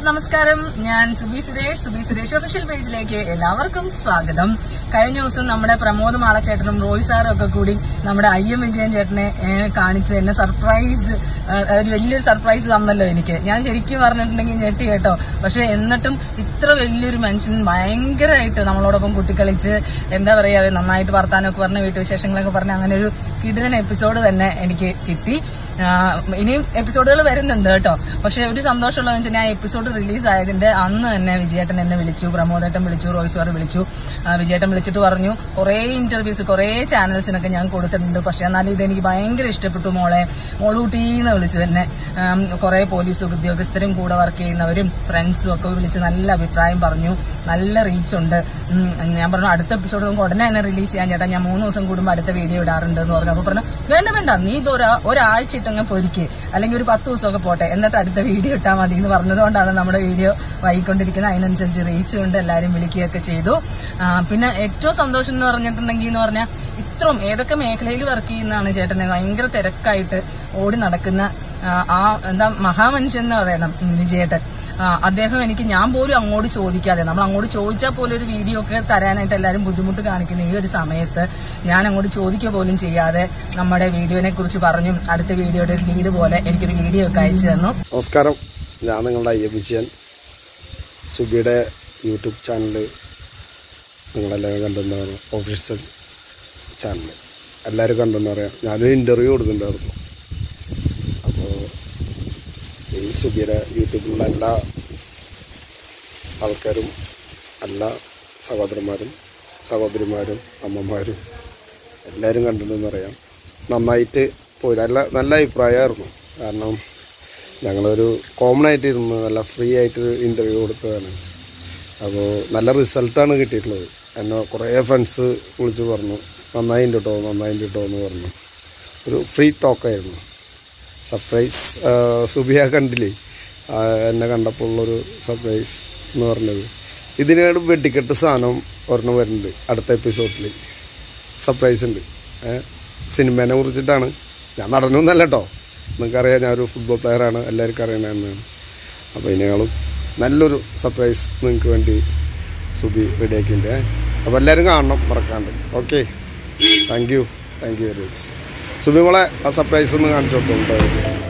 നമസ്കാരം ഞാൻ സുബി സുരേഷ് സുബി സുരേഷ് ഒഫീഷ്യൽ പേജിലേക്ക് എല്ലാവർക്കും സ്വാഗതം കഴിഞ്ഞ ദിവസം നമ്മുടെ പ്രമോദ് മാളച്ചേട്ടനും റോയ് സാറും ഒക്കെ കൂടി നമ്മുടെ ഐ എം വിജയൻ ചേട്ടനെ ഏ, കാണിച്ച് എന്നെ സർപ്രൈസ് ഏ, ഒരു വലിയൊരു സർപ്രൈസ് തന്നല്ലോ എനിക്ക് ഞാൻ ശരിക്കും പറഞ്ഞിട്ടുണ്ടെങ്കിൽ ഞെട്ടി കേട്ടോ പക്ഷെ എന്നിട്ടും ഇത്ര വലിയൊരു മനുഷ്യൻ ഭയങ്കരമായിട്ട് നമ്മളോടൊപ്പം കുട്ടിക്കളിച്ച് എന്താ പറയാ നന്നായിട്ട് വർത്താനമൊക്കെ പറഞ്ഞ് വീട്ടുവിശേഷങ്ങളൊക്കെ പറഞ്ഞ് അങ്ങനെ ഒരു കിടിലൻ എപ്പിസോഡ് തന്നെ എനിക്ക് കിട്ടി ആ, ഇനിയും എപ്പിസോഡുകൾ വരുന്നുണ്ട് കേട്ടോ പക്ഷെ ഒരു സന്തോഷമുള്ളതെന്ന് വെച്ചാൽ ആ എപ്പിസോഡ് റിലീസ് ആയതിന്റെ അന്ന് തന്നെ വിജയേട്ടൻ എന്നെ വിളിച്ചു പ്രമോദേട്ടൻ വിളിച്ചു റോയ് സാർ വിളിച്ചു ആ, വിജയേട്ടൻ വിളിച്ചിട്ട് പറഞ്ഞു കുറേ ഇന്റർവ്യൂസ് കുറേ ചാനൽസിനൊക്കെ ഞാൻ കൊടുത്തിട്ടുണ്ട് പക്ഷെ എന്നാലും ഇതെനിക്ക് ഭയങ്കര ഇഷ്ടപ്പെട്ടു മോളെ മോളൂട്ടീന്ന് വിളിച്ചു എന്നെ ആം, കുറേ പോലീസ് ഉദ്യോഗസ്ഥരും കൂടെ വർക്ക് ചെയ്യുന്നവരും ഫ്രണ്ട്സും ഒക്കെ വിളിച്ച് നല്ല അഭിപ്രായം പറഞ്ഞു നല്ല റീച്ച് ഉണ്ട് ഉം, ഞാൻ പറഞ്ഞു അടുത്ത എപ്പിസോഡ് നമുക്ക് ഉടനെ തന്നെ റിലീസ് ചെയ്യാൻ ചേട്ടാ ഞാൻ മൂന്ന് ദിവസം കൂടുമ്പോൾ അടുത്ത വീഡിയോ ഇടാറുണ്ട് എന്ന് പറഞ്ഞു അപ്പൊ പറഞ്ഞു വേണ്ട വേണ്ട നീ ഇത് ഒരാ ഒരാഴ്ച ഇട്ടങ്ങ് പൊരിക്ക് അല്ലെങ്കിൽ ഒരു പത്ത് ദിവസമൊക്കെ പോട്ടെ എന്നിട്ട് അടുത്ത വീഡിയോ ഇട്ടാൽ മതി എന്ന് പറഞ്ഞതുകൊണ്ടാണ് നമ്മുടെ വീഡിയോ വൈകിക്കൊണ്ടിരിക്കുന്നത് അതിനനുസരിച്ച് റീച്ച് കൊണ്ട് എല്ലാവരും വിളിക്കുകയൊക്കെ ചെയ്തു ആ, പിന്നെ ഏറ്റവും സന്തോഷം എന്ന് പറഞ്ഞിട്ടുണ്ടെങ്കിൽ എന്ന് പറഞ്ഞാൽ ഇത്രയും ഏതൊക്കെ മേഖലയിൽ വർക്ക് ചെയ്യുന്നതാണ് ചേട്ടനെ ഭയങ്കര തിരക്കായിട്ട് ഓടി നടക്കുന്ന ആ, ആ എന്താ മഹാമനുഷ്യൻ എന്ന് പറയണം ഉം, വിജയേട്ടൻ ആ, അദ്ദേഹം എനിക്ക് ഞാൻ പോലും അങ്ങോട്ട് ചോദിക്കാതെ നമ്മൾ അങ്ങോട്ട് ചോദിച്ചാൽ പോലും ഒരു വീഡിയോ ഒക്കെ തരാനായിട്ട് എല്ലാവരും ബുദ്ധിമുട്ട് കാണിക്കുന്ന ഈ ഒരു സമയത്ത് ഞാൻ അങ്ങോട്ട് ചോദിക്കുക പോലും ചെയ്യാതെ നമ്മുടെ വീഡിയോനെ കുറിച്ച് പറഞ്ഞു അടുത്ത വീഡിയോയുടെ ഒരു ലീഡ് പോലെ എനിക്കൊരു വീഡിയോ ഒക്കെ അയച്ചു തന്നു നമസ്കാരം ഞാൻ നിങ്ങളുടെ അയ്യ വിജയൻ സുബിയുടെ യൂട്യൂബ് ചാനൽ നിങ്ങളെല്ലാവരും കണ്ടെന്ന് ഒഫീഷ്യൽ ചാനൽ എല്ലാവരും കണ്ടെന്ന് പറയാം ഞാനൊരു ഇൻ്റർവ്യൂ കൊടുക്കുന്നുണ്ടായിരുന്നു അപ്പോൾ ഈ സുബിയുടെ യൂട്യൂബിലുള്ള എല്ലാ ആൾക്കാരും എല്ലാ സഹോദരന്മാരും സഹോദരിമാരും അമ്മമാരും എല്ലാവരും കണ്ടിട്ടുണ്ടെന്ന് അറിയാം നന്നായിട്ട് പോയി നല്ല നല്ല അഭിപ്രായമായിരുന്നു കാരണം ഞങ്ങളൊരു കോമൺ ആയിട്ട് ഇരുന്ന് നല്ല ഫ്രീ ആയിട്ട് ഇൻ്റർവ്യൂ കൊടുത്തതാണ് അപ്പോൾ നല്ല റിസൾട്ടാണ് കിട്ടിയിട്ടുള്ളത് എന്നെ കുറേ ഫ്രണ്ട്സ് വിളിച്ച് പറഞ്ഞു നന്നായിട്ടുണ്ട് കേട്ടോ നന്നായിട്ടുണ്ട് കേട്ടോ എന്ന് പറഞ്ഞു ഒരു ഫ്രീ ടോക്കായിരുന്നു സർപ്രൈസ് സുബിയ കണ്ടില്ലേ ആ, എന്നെ കണ്ടപ്പോൾ ഉള്ളൊരു സർപ്രൈസ് എന്ന് പറഞ്ഞത് ഇതിനോട് വെടിക്കെട്ട് സാധനം ഒരെണ്ണം വരുന്നുണ്ട് അടുത്ത എപ്പിസോഡിൽ സർപ്രൈസ് ഉണ്ട് ഏ, സിനിമേനെ കുറിച്ചിട്ടാണ് ഞാൻ നടനൊന്നല്ല കേട്ടോ നിങ്ങൾക്കറിയാം ഞാനൊരു ഫുട്ബോൾ പ്ലെയറാണ് എല്ലാവർക്കും അറിയണമെന്നാണ് അപ്പോൾ ഇതിനേക്കാളും നല്ലൊരു സർപ്രൈസ് നിങ്ങൾക്ക് വേണ്ടി സുബി റെഡിയാക്കിയിട്ടുണ്ട് അപ്പോൾ എല്ലാവരും കാണണം മറക്കാണ്ട് okay thank you thank you very much Subi മോളെ ആ സർപ്രൈസ് ഒന്ന് കാണിച്ചു കൊടുത്തോളൂ